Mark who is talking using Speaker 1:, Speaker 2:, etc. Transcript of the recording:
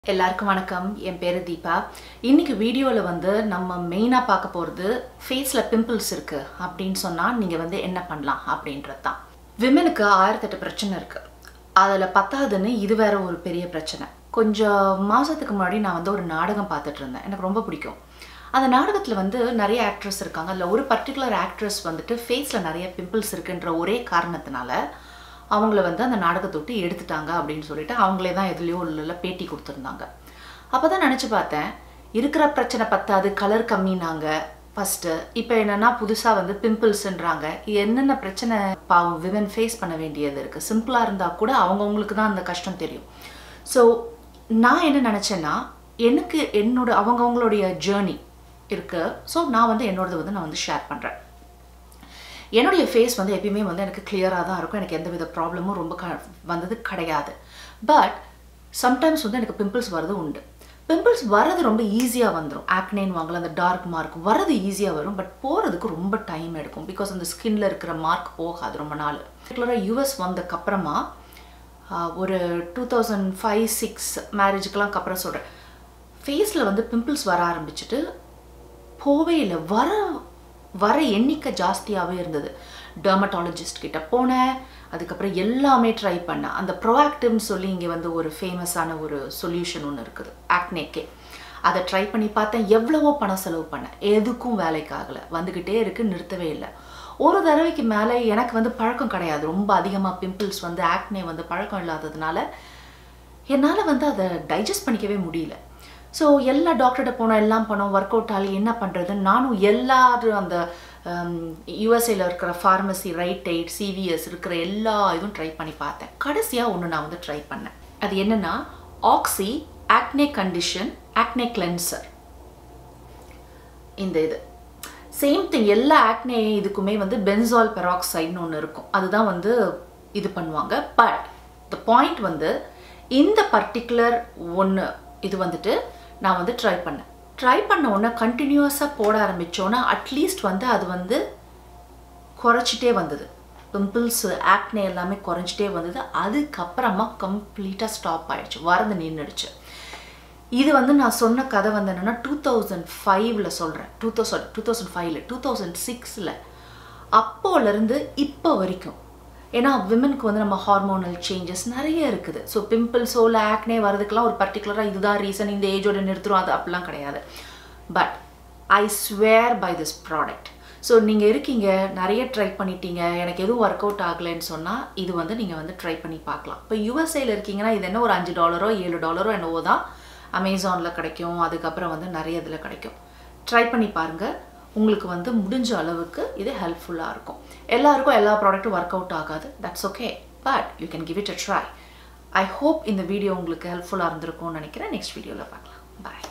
Speaker 1: எல்லாருக்கும் வணக்கம் என் பேர் தீபா இன்னைக்கு வீடியோவில் வந்து நம்ம மெயினாக பார்க்க போகிறது ஃபேஸில் பிம்பிள்ஸ் இருக்குது அப்படின்னு சொன்னால் நீங்கள் வந்து என்ன பண்ணலாம் அப்படின்றது தான் விமனுக்கு ஆயிரத்தெட்டு பிரச்சனை இருக்குது அதில் பத்தாவதுன்னு இது வேற ஒரு பெரிய பிரச்சனை கொஞ்சம் மாதத்துக்கு முன்னாடி நான் வந்து ஒரு நாடகம் பார்த்துட்டு இருந்தேன் எனக்கு ரொம்ப பிடிக்கும் அந்த நாடகத்தில் வந்து நிறைய ஆக்ட்ரஸ் இருக்காங்க அதில் ஒரு பர்டிகுலர் ஆக்ட்ரஸ் வந்துட்டு ஃபேஸில் நிறைய பிம்பிள்ஸ் இருக்குன்ற ஒரே காரணத்தினால அவங்கள வந்து அந்த நாடகத்தை விட்டு எடுத்துட்டாங்க அப்படின்னு சொல்லிட்டு அவங்களே தான் எதுலேயோ உள்ள பேட்டி கொடுத்துருந்தாங்க அப்போ தான் நினச்சி பார்த்தேன் இருக்கிற பிரச்சனை பத்தாது கலர் கம்மினாங்க ஃபஸ்ட்டு இப்போ என்னென்னா புதுசாக வந்து பிம்பிள்ஸ்ன்றாங்க என்னென்ன பிரச்சனை பாவம் விமன் ஃபேஸ் பண்ண வேண்டியது இருக்குது சிம்பிளாக இருந்தால் கூட அவங்கவுங்களுக்கு தான் அந்த கஷ்டம் தெரியும் ஸோ நான் என்ன நினச்சேன்னா எனக்கு என்னோட அவங்கவுங்களுடைய ஜேர்னி இருக்குது ஸோ நான் வந்து என்னோடது வந்து நான் வந்து ஷேர் பண்ணுறேன் என்னுடைய ஃபேஸ் வந்து எப்பயுமே வந்து எனக்கு கிளியராக தான் இருக்கும் எனக்கு எந்த வித ப்ராப்ளமும் ரொம்ப க வந்தது கிடையாது பட் சம்டைம்ஸ் வந்து எனக்கு பிம்பிள்ஸ் வரது உண்டு பிம்பிள்ஸ் வர்றது ரொம்ப ஈஸியாக வந்துடும் ஆக்னேன்னு வாங்கலாம் அந்த டார்க் மார்க் வர்றது ஈஸியாக வரும் பட் போகிறதுக்கு ரொம்ப டைம் எடுக்கும் பிகாஸ் அந்த ஸ்கின்ல இருக்கிற மார்க் போகாது ரொம்ப நாள் பர்டிகுலராக யூஎஸ் வந்தக்கப்புறமா ஒரு டூ தௌசண்ட் ஃபைவ் சிக்ஸ் மேரேஜுக்கெலாம் அப்புறம் சொல்கிறேன் ஃபேஸில் வந்து பிம்பிள்ஸ் வர ஆரம்பிச்சுட்டு போவே இல்லை வர வர எண்ணிக்கை ஜாஸ்தியாகவே இருந்தது டெர்மட்டாலஜிஸ்ட் கிட்ட போனேன் அதுக்கப்புறம் எல்லாமே ட்ரை பண்ணேன் அந்த ப்ரோஆக்டிவ்னு சொல்லி இங்கே வந்து ஒரு ஃபேமஸான ஒரு சொல்யூஷன் ஒன்று இருக்குது ஆக்னேக்கே அதை ட்ரை பண்ணி பார்த்தேன் எவ்வளவோ பணம் செலவு பண்ணேன் எதுக்கும் வேலைக்கு ஆகலை வந்துக்கிட்டே இருக்கு நிறுத்தவே இல்லை ஒரு தடவைக்கு மேலே எனக்கு வந்து பழக்கம் கிடையாது ரொம்ப அதிகமாக பிம்பிள்ஸ் வந்து ஆக்னே வந்து பழக்கம் இல்லாததுனால என்னால் வந்து அதை டைஜஸ்ட் பண்ணிக்கவே முடியல ஸோ எல்லா டாக்டர்கிட்ட போனோம் எல்லாம் பண்ணோம் ஒர்க் அவுட் ஆகி என்ன பண்ணுறதுன்னு நானும் எல்லாரும் அந்த யூஎஸ்ஏல இருக்கிற ஃபார்மசி ரைட் எய்ட் சிவிஎஸ் இருக்கிற எல்லா இதுவும் ட்ரை பண்ணி பார்த்தேன் கடைசியாக ஒன்று நான் வந்து ட்ரை பண்ணேன் அது என்னென்னா ஆக்சி ஆக்னே கண்டிஷன் ஆக்னே கிளென்சர் இந்த இது சேம் திங் எல்லா ஆக்னே இதுக்குமே வந்து பென்சால் பெராக்சைட்னு ஒன்று இருக்கும் அதுதான் வந்து இது பண்ணுவாங்க பட் த பாயிண்ட் வந்து இந்த பர்டிகுலர் ஒன்று இது வந்துட்டு நான் வந்து ட்ரை பண்ணேன் ட்ரை பண்ண உடனே கண்டினியூஸாக போட ஆரம்பித்தோன்னா அட்லீஸ்ட் வந்து அது வந்து குறைச்சிட்டே வந்தது பிம்பிள்ஸ் ஆக்னே எல்லாமே குறைஞ்சிட்டே வந்தது அதுக்கப்புறமா கம்ப்ளீட்டாக ஸ்டாப் ஆகிடுச்சு வரது நின்றுடுச்சு இது வந்து நான் சொன்ன கதை வந்து என்னென்னா டூ தௌசண்ட் ஃபைவ்ல சொல்கிறேன் டூ தௌசண்ட் டூ தௌசண்ட் ஃபைவ்ல டூ தௌசண்ட் சிக்ஸில் அப்போலேருந்து இப்போ வரைக்கும் ஏன்னா விமனுக்கு வந்து நம்ம ஹார்மோனல் சேஞ்சஸ் நிறைய இருக்குது ஸோ பிம்பிள்ஸோ இல்லை ஆக்னே வரதுக்கெல்லாம் ஒரு பர்டிகுலராக இதுதான் ரீசன் இந்த ஏஜோட நிறுத்துறோம் அது அப்படிலாம் கிடையாது but I swear by this product so நீங்கள் இருக்கீங்க நிறைய ட்ரை பண்ணிட்டீங்க எனக்கு எதுவும் ஒர்க் அவுட் ஆகலைன்னு சொன்னால் இது வந்து நீங்கள் வந்து ட்ரை பண்ணி பார்க்கலாம் இப்போ யூஎஸ்ஏல இருக்கீங்கன்னா இது என்ன ஒரு அஞ்சு டாலரோ ஏழு டாலரோ என்னவோ தான் அமேசானில் கிடைக்கும் அதுக்கப்புறம் வந்து நிறைய இதில் கிடைக்கும் ட்ரை பண்ணி பாருங்கள் உங்களுக்கு வந்து முடிஞ்ச அளவுக்கு இது ஹெல்ப்ஃபுல்லாக இருக்கும் எல்லாருக்கும் எல்லா ப்ராடக்ட்டும் ஒர்க் அவுட் ஆகாது that's okay but you can give it a try I hope இந்த வீடியோ உங்களுக்கு ஹெல்ப்ஃபுல்லாக இருந்திருக்கும்னு நினைக்கிறேன் நெக்ஸ்ட் வீடியோவில் பார்க்கலாம் பாய்